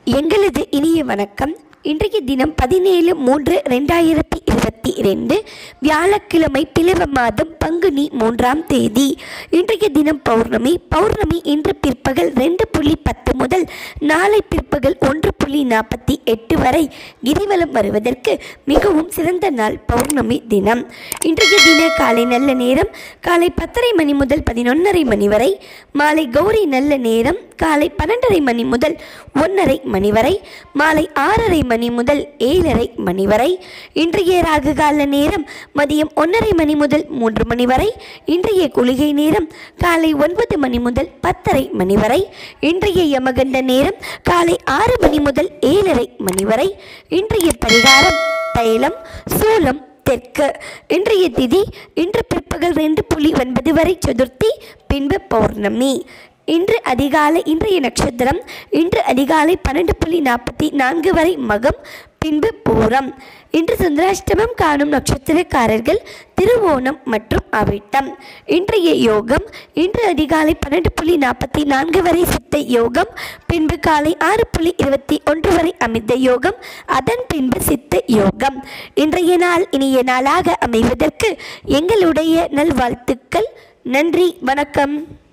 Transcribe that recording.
எங்களது இனிய வணக்கம் இன்றைய தினம் பதினேழு மூன்று ரெண்டாயிரத்தி இருபத்தி ரெண்டு வியாழக்கிழமை பிளவ மாதம் பங்குனி மூன்றாம் தேதி இன்றைய தினம் பௌர்ணமி பௌர்ணமி இன்று பிற்பகல் ரெண்டு புள்ளி பத்து முதல் நாளை பிற்பகல் ஒன்று புள்ளி நாற்பத்தி எட்டு வரை கிரிவலம் வருவதற்கு மிகவும் சிறந்த நாள் பௌர்ணமி தினம் இன்றைய தின காலை நல்ல நேரம் காலை பத்தரை மணி முதல் பதினொன்றரை மணி வரை மாலை கௌரி நல்ல நேரம் காலை பன்னெண்டரை மணி முதல் ஒன்றரை மணி வரை மாலை ஆறரை மணி முதல் ஏழரை மணி வரை இன்றைய ராகு கால நேரம் மதியம் ஒன்றரை மணி முதல் மூன்று மணி வரை இன்றைய குளிகை நேரம் காலை ஒன்பது மணி முதல் பத்தரை மணி வரை இன்றைய யமகண்ட நேரம் காலை ஆறு மணி முதல் ஏழரை மணி வரை இன்றைய பரிகாரம் தைலம் சூலம் தெற்கு இன்றைய திதி இன்று பிற்பகல் ரெண்டு புள்ளி ஒன்பது வரை சதுர்த்தி பின்பு பௌர்ணமி இன்று அதிகாலை இன்றைய நட்சத்திரம் இன்று அதிகாலை பன்னெண்டு புள்ளி நாற்பத்தி நான்கு வரை மகம் பின்பு பூரம் இன்று சுந்தராஷ்டமம் காணும் நட்சத்திரக்காரர்கள் திருவோணம் மற்றும் அவிட்டம் இன்றைய யோகம் இன்று அதிகாலை பன்னெண்டு புள்ளி நாற்பத்தி நான்கு வரை சித்த யோகம் பின்பு காலை ஆறு புள்ளி இருபத்தி ஒன்று வரை அமிர்த யோகம் அதன் பின்பு சித்த யோகம் இன்றைய நாள் இனிய நாளாக அமைவதற்கு எங்களுடைய நல்வாழ்த்துக்கள் நன்றி வணக்கம்